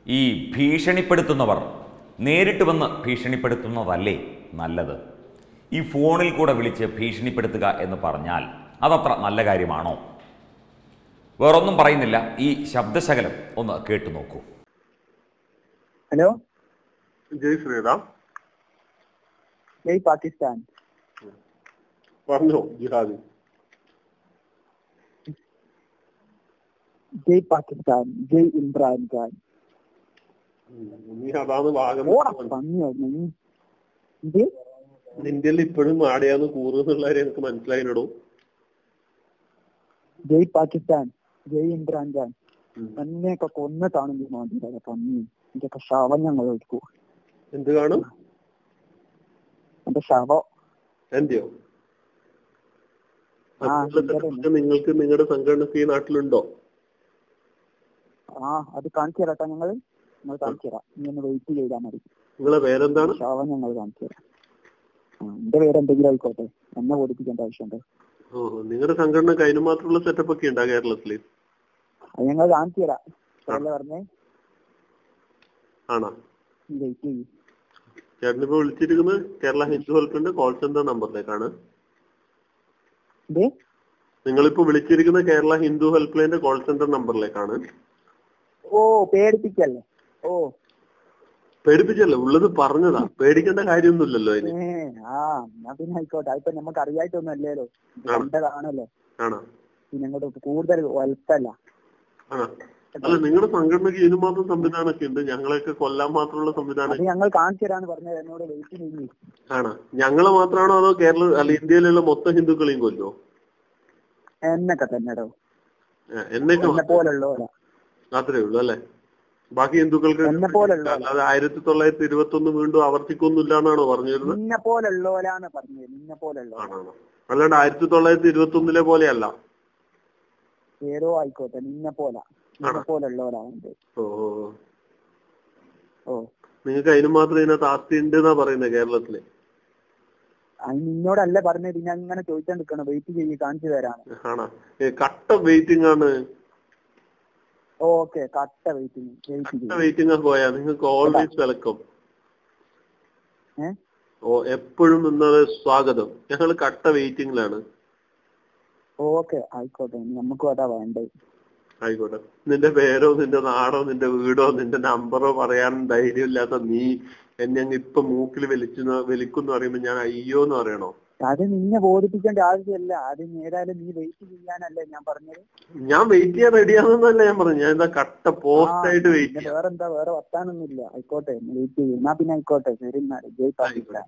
ഈ ഭീഷണിപ്പെടുത്തുന്നവർ നേരിട്ട് വന്ന് ഭീഷണിപ്പെടുത്തുന്നതല്ലേ നല്ലത് ഈ ഫോണിൽ കൂടെ വിളിച്ച് ഭീഷണിപ്പെടുത്തുക എന്ന് പറഞ്ഞാൽ അതത്ര നല്ല കാര്യമാണോ വേറൊന്നും പറയുന്നില്ല ഈ ശബ്ദശകലം ഒന്ന് കേട്ടു നോക്കൂ ഹലോ ജയ് ശ്രീറാം ജയ് പാകിസ്ഥാൻ പറഞ്ഞോ ജിഹാദി ജയ് പാകിസ്ഥാൻ ജയ് ഇമ്രാൻ ഖാൻ ഉം, നീ അതാണ് ഭാഗം ഓടാ പന്നിയായിരുന്നു ഇത് നിന്റെ ഇപ്പോഴും ആടെയാന്ന് കൂറുന്നുള്ള കാര്യം എനിക്ക് മനസ്സിലായിനടോ ജയ് പാകിസ്ഥാൻ ജയ് ഇമ്രാൻ ഖാൻ ഉം. എന്നെയൊക്കെ കൊന്നിട്ടാണെങ്കിൽ മതി പന്നി ഇതൊക്കെ ശവം ഞങ്ങൾ എടുക്കൂ എന്ത് കാണും എന്റെ ശവം എന്റെയോ ആ, അതുപോലത്തെ ഇന്റെ കുറ്റം നിങ്ങൾക്ക് നിങ്ങളുടെ സംഘടനക്ക് ഈ നാട്ടിലുണ്ടോ ആ അത് കാണിച്ചു തരാട്ടോ ഞങ്ങള് നിങ്ങൾ കാണിച്ചു തരാം ഇനി ഒന്ന് വെയിറ്റ് ചെയ്താൽ മതി നിങ്ങളെ പേരെന്താണ് ശവം ഞങ്ങൾ കാണിച്ചു തരാം ആ എന്റെ പേര് എന്തെങ്കിലും ആയിക്കോട്ടെ എന്നെ ഓടിപ്പിക്കേണ്ട ആവശ്യമുണ്ട് ഓ നിങ്ങളുടെ സംഘടനക്ക് അതിന് മാത്രമുള്ള സെറ്റപ്പ് ഒക്കെ ഉണ്ടാ കേരളത്തില് അത് ഞങ്ങൾ കാണിച്ചു തരാം അതല്ലേ പറഞ്ഞേ ആണോ വെയിറ്റ് ചെയ്യും ചേട്ടനിപ്പോ വിളിച്ചിരിക്കുന്നത് കേരള ഹിന്ദു ഹെൽപ്പിന്റെ കോൾ സെന്റർ നമ്പറിലേക്കാണ് ഇത് നിങ്ങളിപ്പോ വിളിച്ചിരിക്കുന്ന കേരള ഹിന്ദു ഹെൽപ്പ് ലൈന്റെ കോൾ സെന്റർ നമ്പറിലേക്കാണ് ഓ പേടിപ്പിക്കല്ലേ ഓ പേടിപ്പിച്ചല്ലേ ഉള്ളത് പറഞ്ഞതാ പേടിക്കേണ്ട കാര്യമൊന്നുമില്ലല്ലോ അതിന് ഏ ആ എന്നാ പിന്നെ ആയിക്കോട്ടെ അതിപ്പോ നമുക്ക് അറിയായിട്ടൊന്നും അല്ലല്ലോ ഇത് ആ. കണ്ടതാണല്ലോ ആണോ പിന്നെ ഇങ്ങോട്ട് കൂടുതൽ വലുപ്പല്ല ആണോ അല്ല നിങ്ങളുടെ സംഘടനയ്ക്ക് ഇതിന് മാത്രം സംവിധാനമൊക്കെ ഉണ്ട് ഞങ്ങളെയൊക്കെ കൊല്ലാൻ മാത്രമുള്ള അത് സംവിധാനം ഞങ്ങൾ കാണിച്ചു തരാന്ന് പറഞ്ഞത് എന്നോട് വെയിറ്റ് ചെയ്യും ആണോ ഞങ്ങളെ മാത്രമാണോ അതോ കേരള അല്ല ഇന്ത്യയിലുള്ള മൊത്തം ഹിന്ദുക്കളെയും കൊല്ലോ എന്നൊക്കെ തന്നെടോ എന്നൊക്കെ എന്നെ പോലുള്ളവരാ അത്രേ ഉള്ളൂ അല്ലെ ബാക്കി ഹിന്ദുക്കൾക്ക് എന്നെ പോലുള്ള അത് ആയിരത്തി തൊള്ളായിരത്തി ഇരുപത്തി ഒന്ന് വീണ്ടും ആവർത്തിക്കൊന്നുമില്ല എന്നാണോ പറഞ്ഞിരുന്നത് നിന്നെ പോലുള്ളവരാന്ന് പറഞ്ഞത് നിന്നെ പോലുള്ളവരാ ആണോ അല്ലാണ്ട് ആയിരത്തി തൊള്ളായിരത്തി ഇരുപത്തി ഒന്നിലെ പോലെയല്ല ഏതോ ആയിക്കോട്ടെ നിന്നെ പോലെ നിന്നെ പോലുള്ളവരാ വേണ്ടത് ഓ ഓ, ഓ. ഓ നിങ്ങൾക്ക് അതിന് മാത്രം ഇതിനകത്ത് ആസ്തി ഉണ്ട് എന്നാ പറയുന്നത് കേരളത്തില് അത് നിന്നോടല്ല പറഞ്ഞത് പിന്നെ അങ്ങനെ ചോദിച്ചോണ്ടിരിക്കണം വെയിറ്റ് ചെയ്ത് കാണിച്ചു തരാണ് ആണോ ഏ, കട്ട വെയിറ്റിംഗ് ആണ് ഓക്കെ കട്ട വെയിറ്റിംഗ് വെയിറ്റ് കട്ട ചെയ്യും വെയിറ്റിംഗ് പോയാ നിങ്ങൾക്ക് ഓൾവേസ് വെൽക്കം ഏ ഓ എപ്പോഴും നിന്നത് സ്വാഗതം ഞങ്ങൾ കട്ട വെയിറ്റിംഗിലാണ് ഓക്കെ ആയിക്കോട്ടെ നമുക്കും അതാ വേണ്ടത് ആയിക്കോട്ടെ നിന്റെ പേരോ നിന്റെ നാടോ നിന്റെ വീടോ നിന്റെ നമ്പറോ പറയാൻ ധൈര്യമില്ലാത്ത നീ എന്നെ അങ്ങ് ഇപ്പൊ മൂക്കിൽ വലിച്ചു വലിക്കുന്നു പറയുമ്പോ ഞാൻ അയ്യോ എന്ന് പറയണോ അത് നിന്നെ ബോധിപ്പിക്കേണ്ട ആവശ്യമില്ല അത് ഏതായാലും നീ വെയിറ്റ് ചെയ്യാനല്ലേ ഞാൻ പറഞ്ഞത് ഞാൻ വെയിറ്റ് ചെയ്യാൻ റെഡിയാണെന്നല്ല ഞാൻ പറഞ്ഞു ഞാൻ എന്താ കട്ട പോസ്റ്റ് ആ, ആയിട്ട് വെയിറ്റ് പിന്നെ ചെയ്യാം വേറെന്താ വേറെ വർത്താനൊന്നുമില്ല ആയിക്കോട്ടെ വെയിറ്റ് ചെയ്യും എന്നാ പിന്നെ ആയിക്കോട്ടെ ശരി എന്നാല് ജയ് പാകിസ്ഥാൻ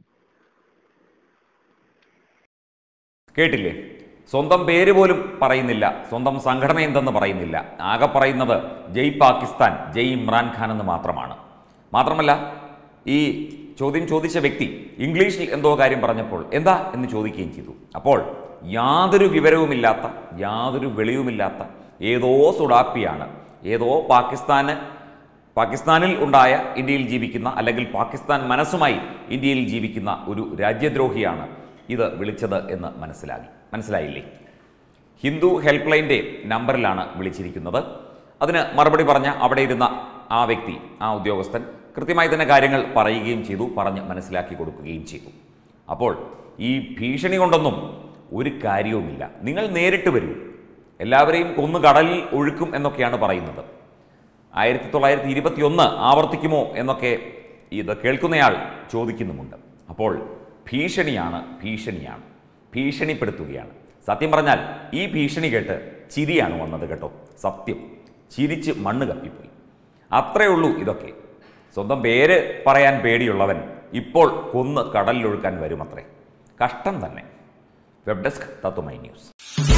കേട്ടില്ലേ സ്വന്തം പേര് പോലും പറയുന്നില്ല സ്വന്തം സംഘടന എന്തെന്ന് പറയുന്നില്ല ആകെ പറയുന്നത് ജയ് പാകിസ്ഥാൻ ജയ് ഇമ്രാൻഖാൻ എന്ന് മാത്രമാണ് മാത്രമല്ല ഈ ചോദ്യം ചോദിച്ച വ്യക്തി ഇംഗ്ലീഷിൽ എന്തോ കാര്യം പറഞ്ഞപ്പോൾ എന്താ എന്ന് ചോദിക്കുകയും ചെയ്തു അപ്പോൾ യാതൊരു വിവരവുമില്ലാത്ത യാതൊരു വെളിവുമില്ലാത്ത ഏതോ സുഡാപ്പിയാണ് ഏതോ പാകിസ്ഥാന് പാകിസ്ഥാനിൽ ഉണ്ടായ ഇന്ത്യയിൽ ജീവിക്കുന്ന അല്ലെങ്കിൽ പാകിസ്ഥാൻ മനസ്സുമായി ഇന്ത്യയിൽ ജീവിക്കുന്ന ഒരു രാജ്യദ്രോഹിയാണ് ഇത് വിളിച്ചത് എന്ന് മനസ്സിലാക്കി മനസ്സിലായില്ലേ ഹിന്ദു ഹെൽപ്പ് ലൈൻ്റെ നമ്പറിലാണ് വിളിച്ചിരിക്കുന്നത് അതിന് മറുപടി പറഞ്ഞ അവിടെ ഇരുന്ന ആ വ്യക്തി ആ ഉദ്യോഗസ്ഥൻ കൃത്യമായി തന്നെ കാര്യങ്ങൾ പറയുകയും ചെയ്തു പറഞ്ഞ് മനസ്സിലാക്കി കൊടുക്കുകയും ചെയ്തു അപ്പോൾ ഈ ഭീഷണി കൊണ്ടൊന്നും ഒരു കാര്യവുമില്ല നിങ്ങൾ നേരിട്ട് വരൂ എല്ലാവരെയും കൊന്നു കടലിൽ ഒഴുക്കും എന്നൊക്കെയാണ് പറയുന്നത് ആയിരത്തി തൊള്ളായിരത്തി ഇരുപത്തി ഒന്ന് ആവർത്തിക്കുമോ എന്നൊക്കെ ഇത് കേൾക്കുന്നയാൾ ചോദിക്കുന്നുമുണ്ട് അപ്പോൾ ഭീഷണിയാണ് ഭീഷണിയാണ് ഭീഷണിപ്പെടുത്തുകയാണ് സത്യം പറഞ്ഞാൽ ഈ ഭീഷണി കേട്ട് ചിരിയാണ് വന്നത് കേട്ടോ സത്യം ചിരിച്ച് മണ്ണ് കപ്പിപ്പോയി അത്രയേ ഉള്ളൂ ഇതൊക്കെ സ്വന്തം പേര് പറയാൻ പേടിയുള്ളവൻ ഇപ്പോൾ കൊന്ന് കടലിലൊഴുക്കാൻ വരുമത്രേ കഷ്ടം തന്നെ വെബ് ഡെസ്ക് തത്വമൈ ന്യൂസ്